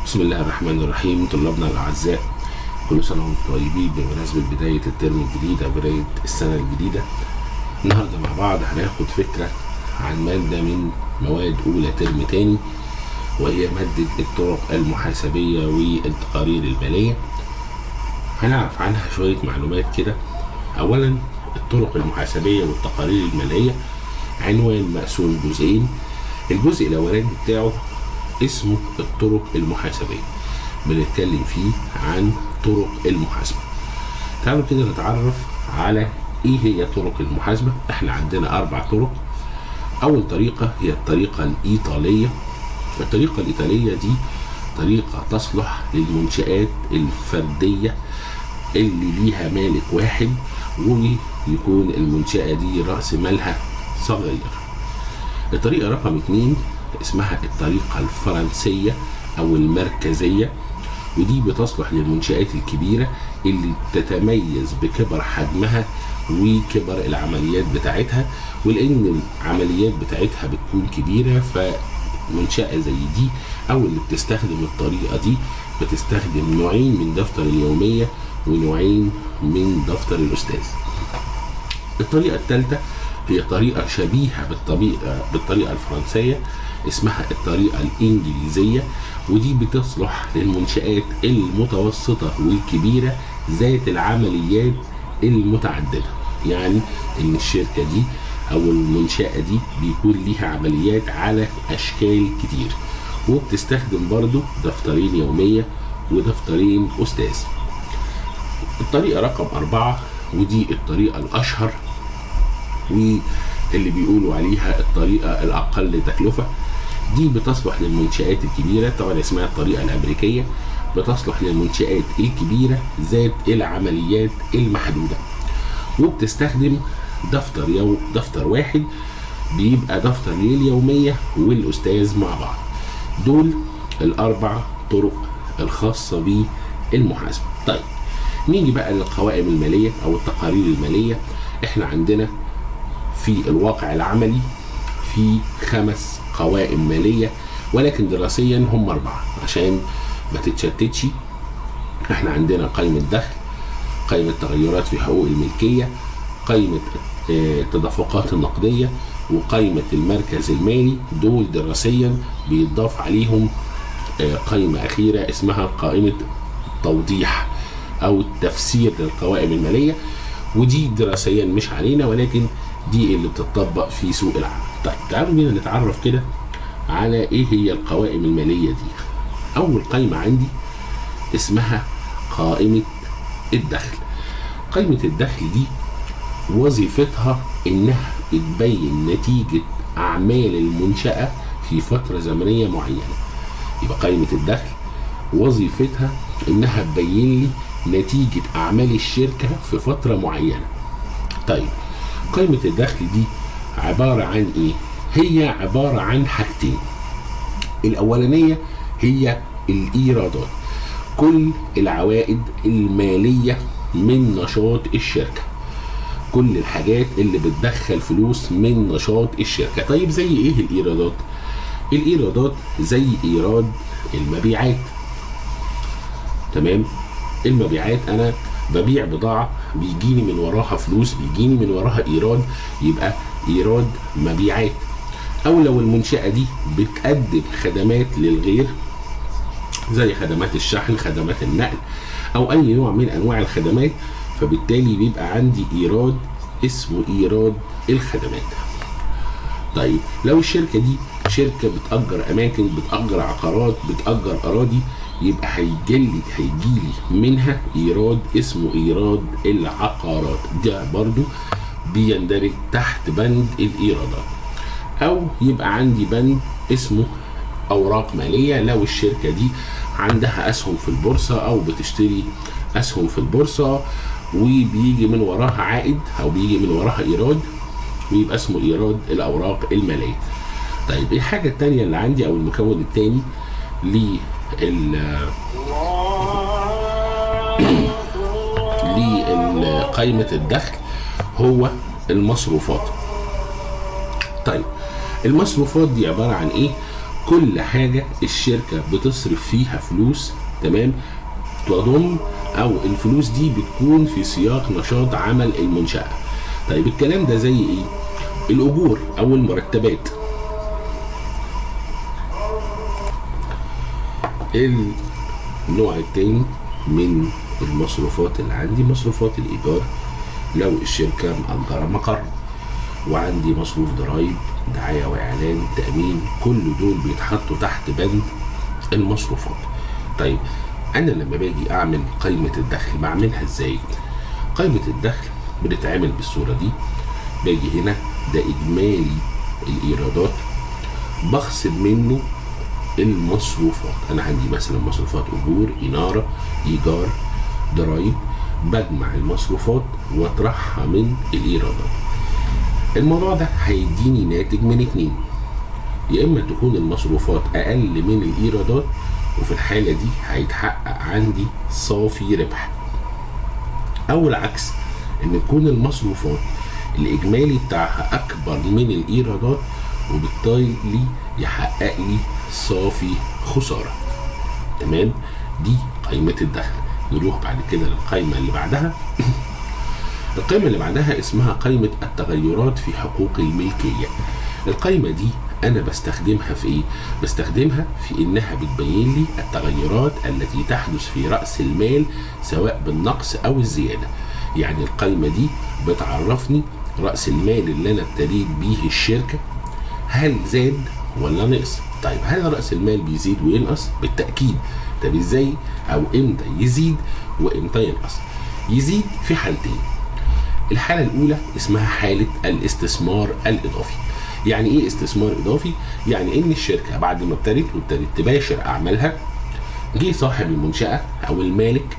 بسم الله الرحمن الرحيم طلابنا الاعزاء كل سنه وانتم طيبين بمناسبه بدايه الترم الجديد او بدايه السنه الجديده النهارده مع بعض هناخد فكره عن ماده من مواد اولى ترم تاني وهي ماده الطرق المحاسبيه والتقارير الماليه هنعرف عنها شويه معلومات كده اولا الطرق المحاسبيه والتقارير الماليه عنوان مقسوم جزئين الجزء الاولاني بتاعه اسمه الطرق المحاسبيه بنتكلم فيه عن طرق المحاسبه تعالوا كده نتعرف على ايه هي طرق المحاسبه احنا عندنا اربع طرق اول طريقه هي الطريقه الايطاليه الطريقه الايطاليه دي طريقه تصلح للمنشات الفرديه اللي ليها مالك واحد ويكون المنشأة دي رأس مالها صغير الطريقة رقم اتنين اسمها الطريقة الفرنسية أو المركزية ودي بتصلح للمنشآت الكبيرة اللي تتميز بكبر حجمها وكبر العمليات بتاعتها ولأن العمليات بتاعتها بتكون كبيرة فمنشأة زي دي أو اللي بتستخدم الطريقة دي بتستخدم نوعين من دفتر اليومية ونوعين من دفتر الأستاذ الطريقة الثالثة هي طريقة شبيهة بالطريقة بالطريقة الفرنسية اسمها الطريقة الإنجليزية ودي بتصلح للمنشآت المتوسطة والكبيرة ذات العمليات المتعددة يعني إن الشركة دي أو المنشأة دي بيكون ليها عمليات على أشكال كتير وبتستخدم برضو دفترين يومية ودفترين أستاذ الطريقة رقم أربعة ودي الطريقة الأشهر واللي بيقولوا عليها الطريقة الأقل تكلفة دي بتصلح للمنشآت الكبيرة طبعا اسمها الطريقة الأمريكية بتصلح للمنشآت الكبيرة ذات العمليات المحدودة وبتستخدم دفتر يو دفتر واحد بيبقى دفتر لليومية والأستاذ مع بعض دول الأربع طرق الخاصة بالمحاسبة طيب نيجي بقى للقوائم المالية أو التقارير المالية احنا عندنا في الواقع العملي في خمس قوائم مالية ولكن دراسيا هم أربعة عشان ما تتشتتش احنا عندنا قائمة دخل قائمة تغيرات في حقوق الملكية قائمة التدفقات النقدية وقائمة المركز المالي دول دراسيا بيتضاف عليهم قائمة أخيرة اسمها قائمة توضيح او التفسير للقوائم الماليه ودي دراسيا مش علينا ولكن دي اللي بتطبق في سوق العمل. طيب تعالوا بينا نتعرف كده على ايه هي القوائم الماليه دي. اول قائمه عندي اسمها قائمه الدخل. قائمه الدخل دي وظيفتها انها بتبين نتيجه اعمال المنشاه في فتره زمنيه معينه. يبقى قائمه الدخل وظيفتها انها تبين لي نتيجة أعمال الشركة في فترة معينة. طيب قائمة الدخل دي عبارة عن إيه؟ هي عبارة عن حاجتين. الأولانية هي الإيرادات. كل العوائد المالية من نشاط الشركة. كل الحاجات اللي بتدخل فلوس من نشاط الشركة. طيب زي إيه الإيرادات؟ الإيرادات زي إيراد المبيعات. تمام؟ المبيعات انا ببيع بضاعه بيجيني من وراها فلوس بيجيني من وراها ايراد يبقى ايراد مبيعات او لو المنشاه دي بتقدم خدمات للغير زي خدمات الشحن خدمات النقل او اي نوع من انواع الخدمات فبالتالي بيبقى عندي ايراد اسمه ايراد الخدمات طيب لو الشركه دي شركه بتاجر اماكن بتاجر عقارات بتاجر اراضي يبقى هيجيلي هيجيلي منها ايراد اسمه ايراد العقارات ده برضو بيندرج تحت بند الايرادات او يبقى عندي بند اسمه اوراق ماليه لو الشركه دي عندها اسهم في البورصه او بتشتري اسهم في البورصه وبيجي من وراها عائد او بيجي من وراها ايراد ويبقى اسمه ايراد الاوراق الماليه طيب الحاجه الثانيه اللي عندي او المكون الثاني لقائمة الدخل هو المصروفات طيب المصروفات دي عبارة عن ايه كل حاجه الشركه بتصرف فيها فلوس تمام تضم او الفلوس دي بتكون في سياق نشاط عمل المنشاه طيب الكلام ده زي ايه الاجور او المرتبات النوع التاني من المصروفات اللي عندي مصروفات الايجار لو الشركه مأجره مقر وعندي مصروف ضرايب دعايه واعلان تامين كل دول بيتحطوا تحت بند المصروفات طيب انا لما باجي اعمل قائمه الدخل بعملها ازاي قائمه الدخل بتتعمل بالصوره دي باجي هنا ده اجمالي الايرادات بخصم منه المصروفات انا عندي مثلا مصروفات اجور اناره ايجار ضرايب بجمع المصروفات واطرحها من الايرادات الموضوع ده هيديني ناتج من اتنين يا اما تكون المصروفات اقل من الايرادات وفي الحالة دي هيتحقق عندي صافي ربح او العكس ان تكون المصروفات الاجمالي بتاعها اكبر من الايرادات وبالتالي يحقق لي صافي خسارة تمام دي قائمة الدخل نروح بعد كده للقائمة اللي بعدها القائمة اللي بعدها اسمها قائمة التغيرات في حقوق الملكية القائمة دي أنا بستخدمها في إيه؟ بستخدمها في إنها بتبين لي التغيرات التي تحدث في رأس المال سواء بالنقص أو الزيادة يعني القائمة دي بتعرفني رأس المال اللي أنا ابتديت بيه الشركة هل زاد ولا نقص؟ طيب هل رأس المال بيزيد وينقص؟ بالتأكيد طب ازاي او امتى يزيد وامتى ينقص؟ يزيد في حالتين الحالة الأولى اسمها حالة الاستثمار الإضافي يعني إيه استثمار إضافي؟ يعني إن الشركة بعد ما ابتدت وابتدت تباشر أعمالها جه صاحب المنشأة أو المالك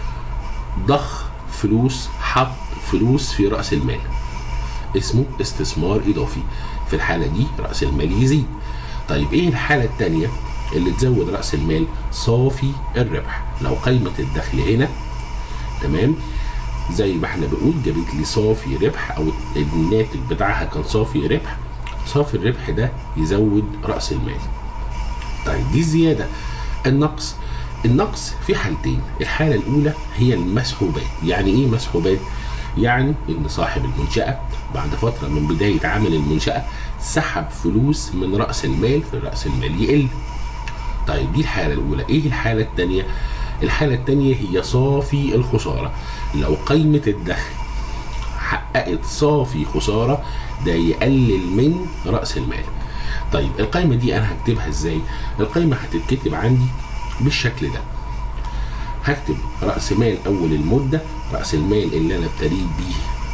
ضخ فلوس حط فلوس في رأس المال اسمه استثمار إضافي في الحالة دي رأس المال يزيد طيب إيه الحالة الثانية اللي تزود رأس المال صافي الربح لو قيمة الدخل هنا تمام زي ما احنا بنقول جابت لي صافي ربح او الناتج بتاعها كان صافي ربح صافي الربح ده يزود راس المال طيب دي زياده النقص النقص في حالتين الحاله الاولى هي المسحوبات يعني ايه مسحوبات يعني ان صاحب المنشاه بعد فتره من بدايه عمل المنشاه سحب فلوس من راس المال في راس المال يقل طيب دي الحاله الاولى ايه الحاله الثانيه الحالة الثانية هي صافي الخسارة لو قيمة الدخل حققت صافي خسارة ده يقلل من رأس المال طيب القائمة دي أنا هكتبها إزاي القائمة هتتكتب عندي بالشكل ده هكتب رأس مال أول المدة رأس المال اللي أنا ابتديت بيه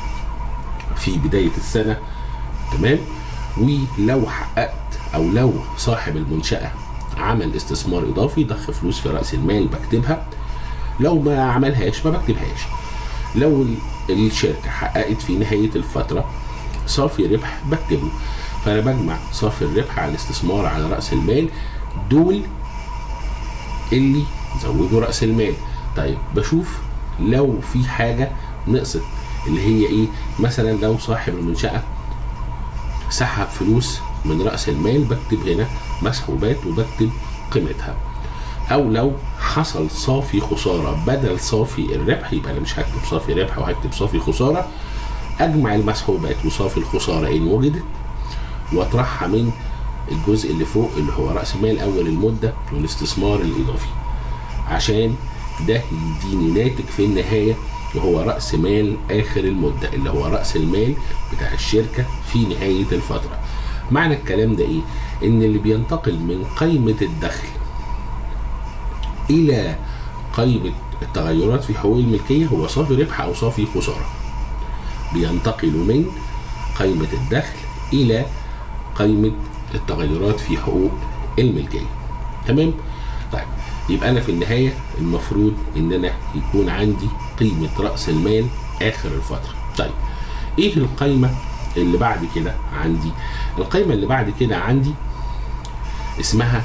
في بداية السنة تمام ولو حققت أو لو صاحب المنشأة عمل استثمار اضافي ضخ فلوس في راس المال بكتبها لو ما عملهاش ما بكتبهاش لو الشركه حققت في نهايه الفتره صافي ربح بكتبه فانا بجمع صافي الربح على الاستثمار على راس المال دول اللي زودوا راس المال طيب بشوف لو في حاجه نقصت اللي هي ايه مثلا لو صاحب المنشاه سحب فلوس من راس المال بكتب هنا مسحوبات وبكتب قيمتها او لو حصل صافي خساره بدل صافي الربح يبقى انا مش هكتب صافي ربح وهكتب صافي خساره اجمع المسحوبات وصافي الخساره ان وجدت واطرحها من الجزء اللي فوق اللي هو راس مال اول المده والاستثمار الاضافي عشان ده يديني ناتج في النهايه وهو راس مال اخر المده اللي هو راس المال بتاع الشركه في نهايه الفتره معنى الكلام ده ايه ان اللي بينتقل من قائمه الدخل الى قائمه التغيرات في حقوق الملكيه هو صافي ربح او صافي خساره بينتقل من قائمه الدخل الى قائمه التغيرات في حقوق الملكيه تمام طيب يبقى انا في النهايه المفروض ان انا يكون عندي قيمه راس المال اخر الفتره طيب ايه القائمه اللي بعد كده عندي القائمه اللي بعد كده عندي اسمها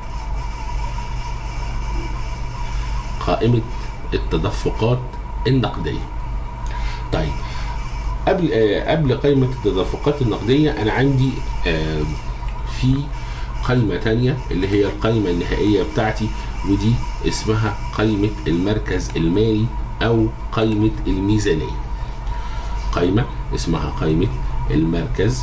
قائمه التدفقات النقديه طيب قبل آه قبل قائمه التدفقات النقديه انا عندي آه في قائمة تانية اللي هي القائمة النهائية بتاعتي ودي اسمها قائمة المركز المالي أو قائمة الميزانية قائمة اسمها قائمة المركز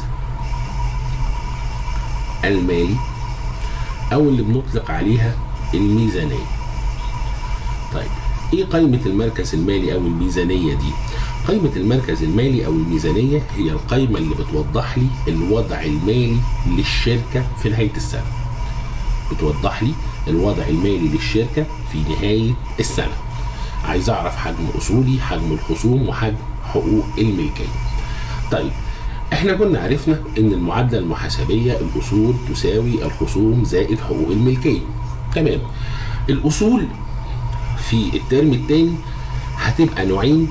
المالي أو اللي بنطلق عليها الميزانية طيب ايه قائمة المركز المالي او الميزانية دي؟ قائمة المركز المالي او الميزانية هي القائمة اللي بتوضح لي الوضع المالي للشركة في نهاية السنة. بتوضح لي الوضع المالي للشركة في نهاية السنة. عايز اعرف حجم اصولي، حجم الخصوم وحجم حقوق الملكية. طيب احنا كنا عرفنا ان المعادلة المحاسبية الاصول تساوي الخصوم زائد حقوق الملكية. تمام. الاصول في الترم الثاني هتبقى نوعين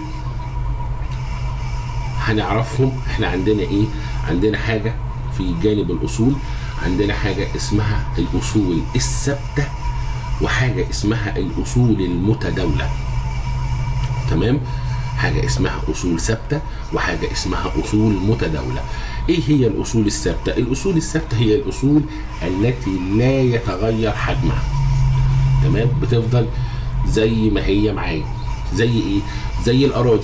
هنعرفهم احنا عندنا ايه عندنا حاجة في جانب الاصول عندنا حاجة اسمها الاصول الثابتة وحاجة اسمها الاصول المتداولة تمام حاجة اسمها أصول ثابتة وحاجة اسمها أصول متداولة. إيه هي الأصول الثابتة؟ الأصول الثابتة هي الأصول التي لا يتغير حجمها. تمام؟ بتفضل زي ما هي معايا زي ايه زي الاراضي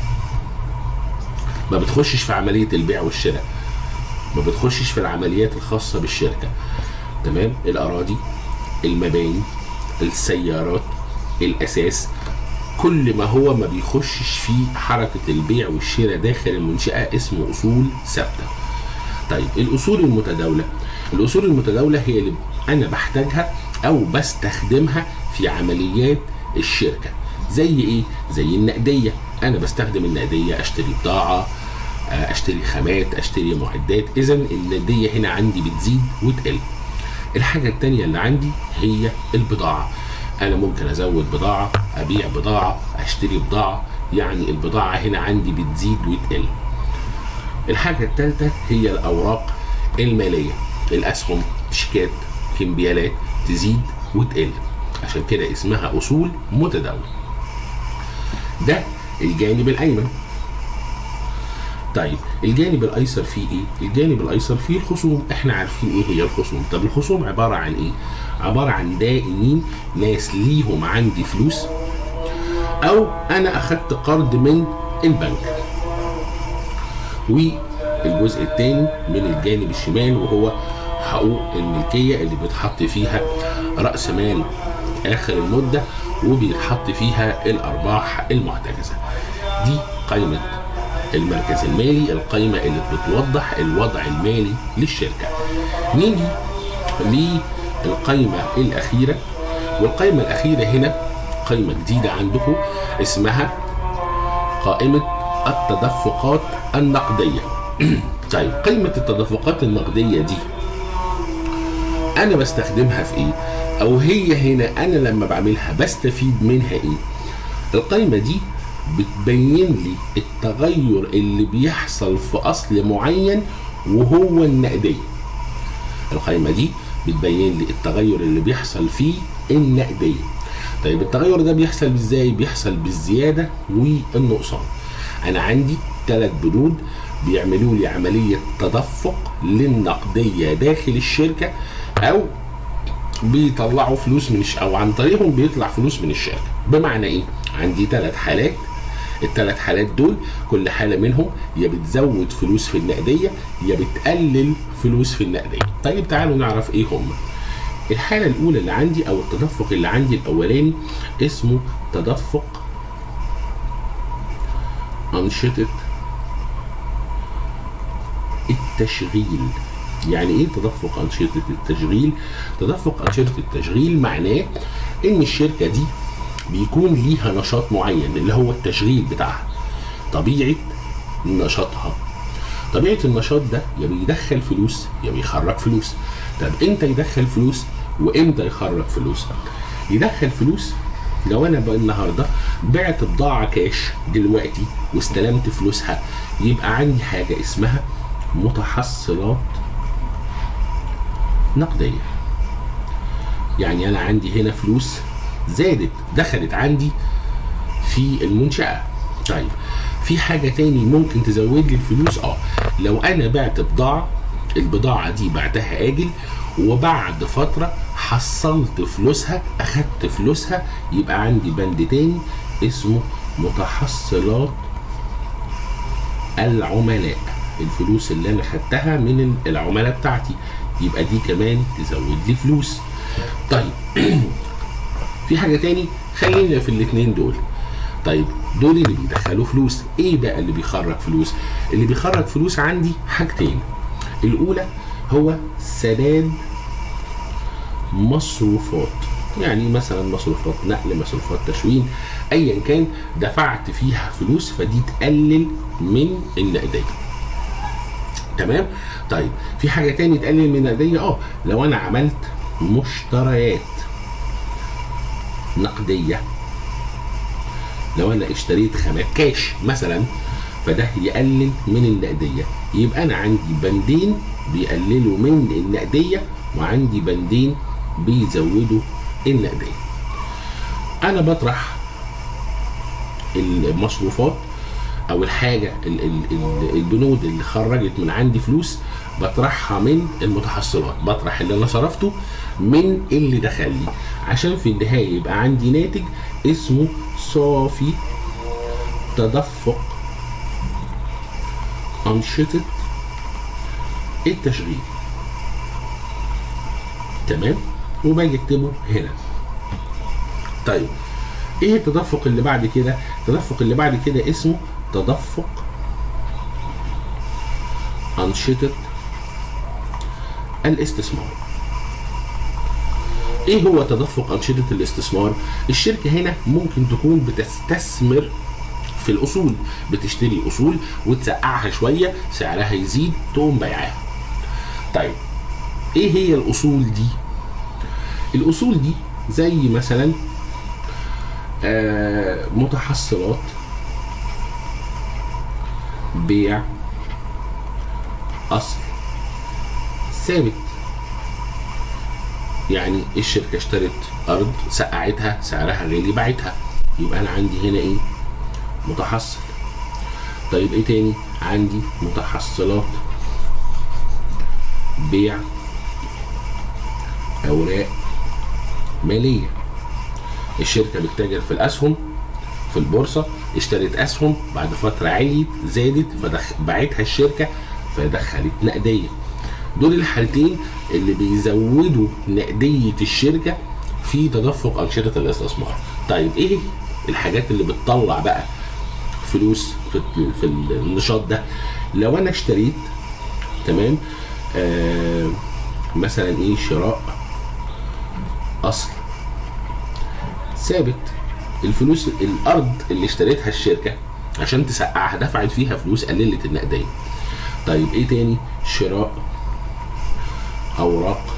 ما بتخشش في عمليه البيع والشراء ما بتخشش في العمليات الخاصه بالشركه تمام الاراضي المباني السيارات الاساس كل ما هو ما بيخشش في حركه البيع والشراء داخل المنشاه اسمه اصول ثابته طيب الاصول المتداوله الاصول المتداوله هي اللي انا بحتاجها او بستخدمها في عمليات الشركه زي ايه زي النقديه انا بستخدم النقديه اشتري بضاعه اشتري خامات اشتري معدات اذا النقديه هنا عندي بتزيد وتقل الحاجه الثانيه اللي عندي هي البضاعه انا ممكن ازود بضاعه ابيع بضاعه اشتري بضاعه يعني البضاعه هنا عندي بتزيد وتقل الحاجه الثالثه هي الاوراق الماليه الاسهم شيكات كمبيالات تزيد وتقل عشان كده اسمها اصول متداوله ده الجانب الايمن طيب الجانب الايسر فيه ايه الجانب الايسر فيه الخصوم احنا عارفين ايه هي الخصوم طب الخصوم عباره عن ايه عباره عن دائنين ناس ليهم عندي فلوس او انا اخدت قرض من البنك والجزء الثاني من الجانب الشمال وهو حقوق الملكيه اللي بيتحط فيها راس مال اخر المده وبيتحط فيها الارباح المحتجزه دي قائمه المركز المالي القائمه اللي بتوضح الوضع المالي للشركه نيجي للقائمه الاخيره والقائمه الاخيره هنا قائمه جديده عندكم اسمها قائمه التدفقات النقديه طيب قائمه التدفقات النقديه دي انا بستخدمها في ايه او هي هنا انا لما بعملها بستفيد منها ايه القائمه دي بتبين لي التغير اللي بيحصل في اصل معين وهو النقديه القائمه دي بتبين لي التغير اللي بيحصل في النقديه طيب التغير ده بيحصل ازاي بيحصل بالزياده والنقصان انا عندي ثلاث بنود بيعملوا لي عمليه تدفق للنقديه داخل الشركه او بيطلعوا فلوس من الش... او عن طريقهم بيطلع فلوس من الشركه بمعنى ايه عندي ثلاث حالات الثلاث حالات دول كل حاله منهم يا بتزود فلوس في النقديه يا بتقلل فلوس في النقديه طيب تعالوا نعرف ايه هم الحاله الاولى اللي عندي او التدفق اللي عندي الاولاني اسمه تدفق انشطه التشغيل يعني ايه تدفق انشطه التشغيل تدفق انشطه التشغيل معناه ان الشركه دي بيكون ليها نشاط معين اللي هو التشغيل بتاعها طبيعه نشاطها طبيعه النشاط ده يا بيدخل فلوس يا بيخرج فلوس طب امتى يدخل فلوس وامتى يخرج فلوس يدخل فلوس لو انا بقى النهارده بعت بضاعه كاش دلوقتي واستلمت فلوسها يبقى عندي حاجه اسمها متحصلات نقديه يعني انا عندي هنا فلوس زادت دخلت عندي في المنشاه طيب في حاجه تاني ممكن تزود لي الفلوس اه لو انا بعت بضاعه البضاعة دي بعتها آجل وبعد فترة حصلت فلوسها أخدت فلوسها يبقى عندي بند تاني اسمه متحصلات العملاء الفلوس اللي أنا خدتها من العملاء بتاعتي يبقى دي كمان تزود لي فلوس طيب في حاجة تاني خلينا في الاتنين دول طيب دول اللي بيدخلوا فلوس ايه بقى اللي بيخرج فلوس اللي بيخرج فلوس عندي حاجتين الاولى هو سداد مصروفات يعني مثلا مصروفات نقل مصروفات تشوين ايا كان دفعت فيها فلوس فدي تقلل من النقديه تمام طيب في حاجه تاني تقلل من النقديه اه لو انا عملت مشتريات نقديه لو انا اشتريت خامات كاش مثلا فده يقلل من النقديه يبقى انا عندي بندين بيقللوا من النقديه وعندي بندين بيزودوا النقديه انا بطرح المصروفات او الحاجه ال- ال- ال- البنود اللي خرجت من عندي فلوس بطرحها من المتحصلات بطرح اللي انا صرفته من اللي دخل لي عشان في النهايه يبقى عندي ناتج اسمه صافي تدفق أنشطة التشغيل تمام وباجي اكتبه هنا طيب ايه التدفق اللي بعد كده التدفق اللي بعد كده اسمه تدفق أنشطة الاستثمار ايه هو تدفق أنشطة الاستثمار الشركة هنا ممكن تكون بتستثمر في الاصول بتشتري اصول وتسقعها شويه سعرها يزيد تقوم بيعاها طيب ايه هي الاصول دي الاصول دي زي مثلا آه متحصلات بيع اصل ثابت يعني الشركه اشترت ارض سقعتها سعرها غالي باعتها يبقى انا عندي هنا ايه متحصل طيب ايه تاني عندي متحصلات بيع اوراق ماليه الشركه بتتاجر في الاسهم في البورصه اشترت اسهم بعد فتره عليت زادت فباعتها الشركه فدخلت نقديه دول الحالتين اللي بيزودوا نقديه الشركه في تدفق انشطه الاستثمار طيب ايه الحاجات اللي بتطلع بقى فلوس في في النشاط ده لو انا اشتريت تمام آه مثلا ايه شراء اصل ثابت الفلوس الارض اللي اشتريتها الشركه عشان تسقعها دفعت فيها فلوس قللت النقديه طيب ايه تاني شراء اوراق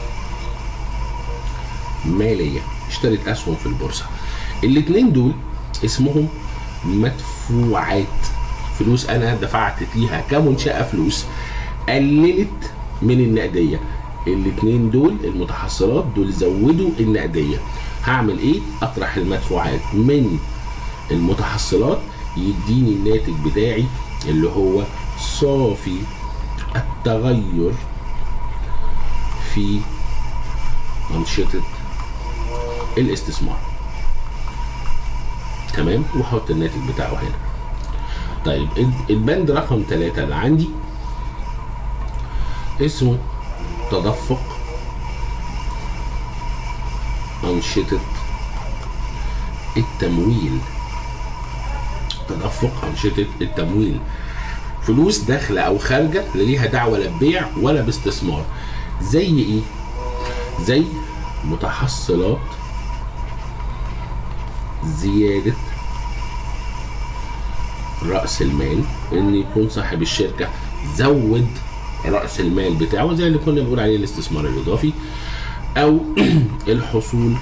ماليه اشترت اسهم في البورصه الاتنين دول اسمهم مدفوعات فلوس انا دفعت فيها كمنشأة فلوس قللت من النقدية الاتنين دول المتحصلات دول زودوا النقدية هعمل ايه اطرح المدفوعات من المتحصلات يديني الناتج بتاعي اللي هو صافي التغير في أنشطة الاستثمار تمام واحط الناتج بتاعه هنا طيب البند رقم ثلاثة اللي عندي اسمه تدفق أنشطة التمويل تدفق أنشطة التمويل فلوس داخلة أو خارجة لا ليها دعوة لا ببيع ولا باستثمار زي إيه؟ زي متحصلات زيادة رأس المال إن يكون صاحب الشركة زود رأس المال بتاعه زي اللي كنا بنقول عليه الاستثمار الإضافي أو الحصول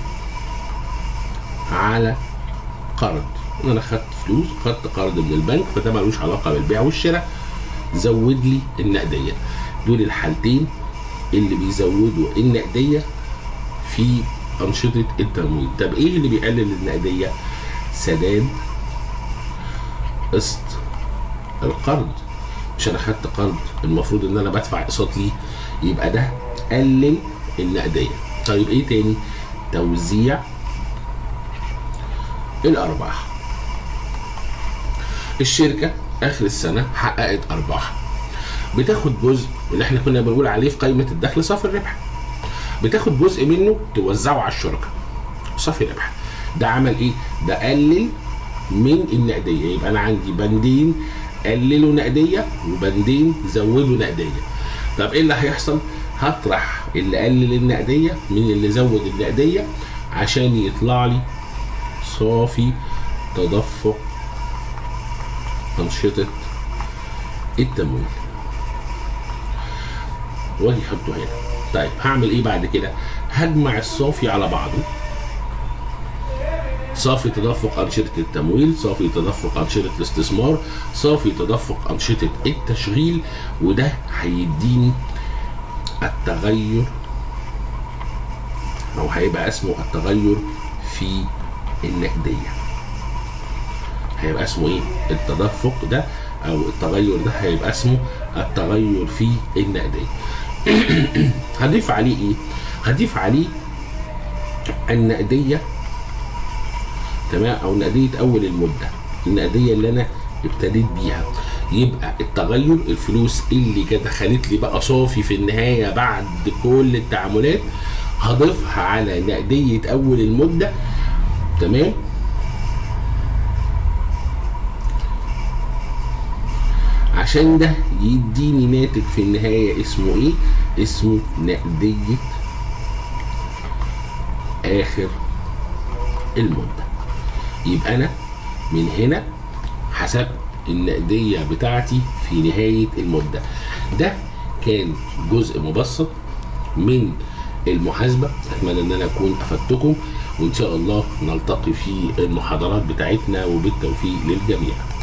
على قرض أنا خدت فلوس خدت قرض من البنك فده ملوش علاقة بالبيع والشراء زود لي النقدية دول الحالتين اللي بيزودوا النقدية في أنشطة التمويل طب إيه اللي بيقلل النقدية سداد قسط القرض مش انا خدت قرض المفروض ان انا بدفع اقساط ليه يبقى ده قلل النقديه طيب ايه تاني توزيع الارباح الشركه اخر السنه حققت ارباح بتاخد جزء اللي احنا كنا بنقول عليه في قائمه الدخل صافي الربح بتاخد جزء منه توزعه على الشركاء صافي ربح ده عمل ايه ده قلل من النقديه يبقى انا عندي بندين قللوا نقديه وبندين زودوا نقديه طب ايه اللي هيحصل هطرح اللي قلل النقديه من اللي زود النقديه عشان يطلع لي صافي تدفق انشطه التمويل واجي احطه هنا طيب هعمل ايه بعد كده هجمع الصافي على بعضه صافي تدفق أنشطة التمويل صافي تدفق أنشطة الاستثمار صافي تدفق أنشطة التشغيل وده هيديني التغير أو هيبقى اسمه التغير في النقدية هيبقى اسمه ايه التدفق ده او التغير ده هيبقى اسمه التغير في النقدية هضيف عليه ايه هضيف عليه النقديه تمام او نقديه اول المده النقديه اللي انا ابتديت بيها يبقى التغير الفلوس اللي كانت دخلت لي بقى صافي في النهايه بعد كل التعاملات هضيفها على نقديه اول المده تمام عشان ده يديني ناتج في النهايه اسمه ايه اسمه نقديه اخر المده يبقى انا من هنا حسبت النقديه بتاعتي في نهايه المده ده كان جزء مبسط من المحاسبه اتمنى ان انا اكون افدتكم وان شاء الله نلتقي في المحاضرات بتاعتنا وبالتوفيق للجميع